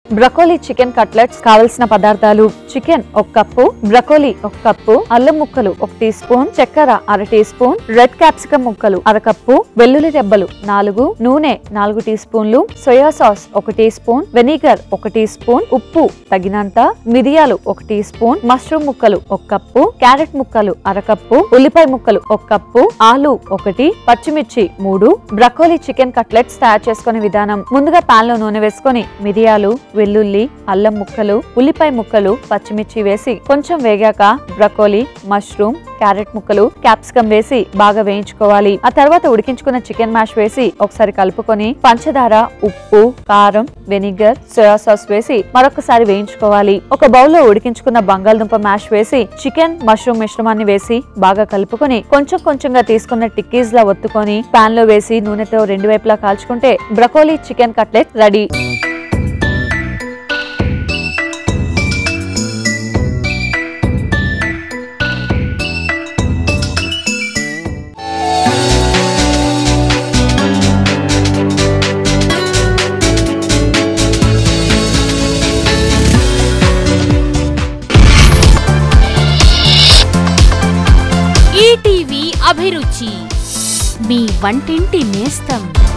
broccoli chicken cutlets కావలసిన పదార్థాలు chicken ఒక కప్పు బ్రకోలీ ఒక కప్పు అల్లం ముక్కలు ఒక టీ స్పూన్ చక్కెర అర టీ స్పూన్ రెడ్ క్యాప్సికం ముక్కలు అర కప్పు వెల్లుల్లి రెబ్బలు నాలుగు నూనె నాలుగు టీ స్పూన్లు సోయా సాస్ ఒక టీ స్పూన్ వెనిగర్ ఒక టీ స్పూన్ ఉప్పు తగినంత మిరియాలు ఒక టీ స్పూన్ మష్రూమ్ ముక్కలు ఒక కప్పు క్యారెట్ ముక్కలు అర కప్పు ఉల్లిపాయ ముక్కలు ఒక కప్పు ఆలు ఒకటి పచ్చిమిర్చి మూడు బ్రకోలీ చికెన్ కట్లెట్స్ తయారు చేసుకునే విధానం ముందుగా పాన్ లో నూనె వేసుకొని మిరియాలు వెల్లుల్లి అల్లం ముక్కలు ఉల్లిపాయ ముక్కలు పచ్చిమిర్చి వేసి కొంచెం వేగాక బ్రకోలీ మష్రూమ్ క్యారెట్ ముక్కలు క్యాప్సికం వేసి బాగా వేయించుకోవాలి ఆ తర్వాత ఉడికించుకున్న చికెన్ మ్యాష్ వేసి ఒకసారి కలుపుకొని పంచదార ఉప్పు కారం వెనిగర్ సోయా సాస్ వేసి మరొకసారి వేయించుకోవాలి ఒక బౌల్ లో ఉడికించుకున్న బంగాళదుంప మ్యాష్ వేసి చికెన్ మష్రూమ్ మిశ్రమాన్ని వేసి బాగా కలుపుకొని కొంచెం కొంచెంగా తీసుకున్న టిక్కీస్ లా ఒత్తుకొని పాన్ లో వేసి నూనెతో రెండు వైపులా కాల్చుకుంటే broccoli chicken cutlet ready ETV Abhiruchi మీ వంటింటి నేస్తం